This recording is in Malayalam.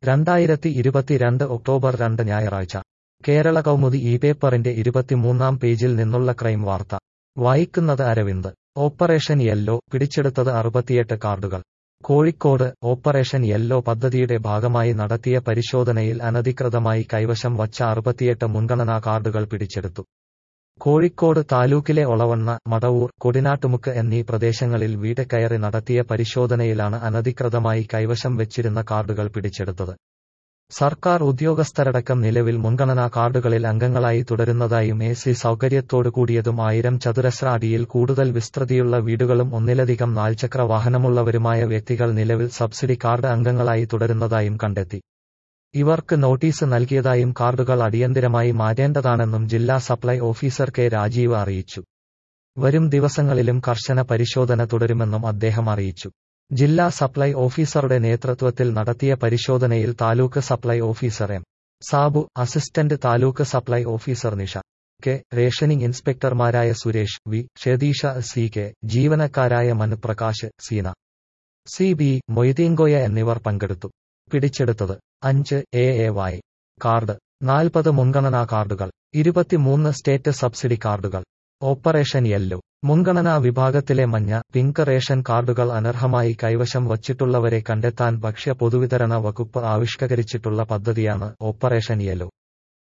രണ്ടായിരത്തി ഇരുപത്തിരണ്ട് ഒക്ടോബർ രണ്ട് ഞായറാഴ്ച കേരള കൗമുദി ഈ പേപ്പറിന്റെ ഇരുപത്തിമൂന്നാം പേജിൽ നിന്നുള്ള ക്രൈം വാർത്ത വായിക്കുന്നത് അരവിന്ദ് ഓപ്പറേഷൻ യെല്ലോ പിടിച്ചെടുത്തത് അറുപത്തിയെട്ട് കാർഡുകൾ കോഴിക്കോട് ഓപ്പറേഷൻ യെല്ലോ പദ്ധതിയുടെ ഭാഗമായി നടത്തിയ പരിശോധനയിൽ അനധികൃതമായി കൈവശം വച്ച അറുപത്തിയെട്ട് മുൻഗണനാ കാർഡുകൾ പിടിച്ചെടുത്തു കോഴിക്കോട് താലൂക്കിലെ ഒളവണ്ണ മടവൂർ കൊടിനാട്ടുമുക്ക് എന്നീ പ്രദേശങ്ങളിൽ വീട് കയറി നടത്തിയ പരിശോധനയിലാണ് അനധികൃതമായി കൈവശം വെച്ചിരുന്ന കാർഡുകൾ പിടിച്ചെടുത്തത് സർക്കാർ ഉദ്യോഗസ്ഥരടക്കം നിലവിൽ മുൻഗണനാ കാർഡുകളിൽ അംഗങ്ങളായി തുടരുന്നതായും എ സി സൗകര്യത്തോടു കൂടിയതും ആയിരം ചതുരശ്ര അടിയിൽ കൂടുതൽ വിസ്തൃതിയുള്ള വീടുകളും ഒന്നിലധികം നാൽചക്ര വാഹനമുള്ളവരുമായ വ്യക്തികൾ നിലവിൽ സബ്സിഡി കാർഡ് അംഗങ്ങളായി തുടരുന്നതായും കണ്ടെത്തി ഇവർക്ക് നോട്ടീസ് നൽകിയതായും കാർഡുകൾ അടിയന്തിരമായി മാറ്റേണ്ടതാണെന്നും ജില്ലാ സപ്ലൈ ഓഫീസർ കെ രാജീവ് അറിയിച്ചു വരും ദിവസങ്ങളിലും കർശന പരിശോധന തുടരുമെന്നും അദ്ദേഹം അറിയിച്ചു ജില്ലാ സപ്ലൈ ഓഫീസറുടെ നേതൃത്വത്തിൽ നടത്തിയ പരിശോധനയിൽ taluk supply officer M Sabu assistant taluk supply officer Nisha K rationing ഇൻസ്പെക്ടർമാരായ Suresh V Shedeesha C K ജീവനക്കാരായ മനുപ്രകാശ് സീന സി ബി മൊയ്തീൻകോയ എന്നിവർ പങ്കെടുത്തു പിടിച്ചെടുത്തത് അഞ്ച് എ എ വായ് കാർഡ് നാൽപ്പത് മുൻഗണനാ കാർഡുകൾ ഇരുപത്തിമൂന്ന് സ്റ്റേറ്റ് സബ്സിഡി കാർഡുകൾ ഓപ്പറേഷൻ യെല്ലോ മുൻഗണനാ വിഭാഗത്തിലെ മഞ്ഞ പിങ്ക് റേഷൻ കാർഡുകൾ അനർഹമായി കൈവശം വച്ചിട്ടുള്ളവരെ കണ്ടെത്താൻ ഭക്ഷ്യ പൊതുവിതരണ വകുപ്പ് ആവിഷ്കരിച്ചിട്ടുള്ള പദ്ധതിയാണ് ഓപ്പറേഷൻ യെല്ലോ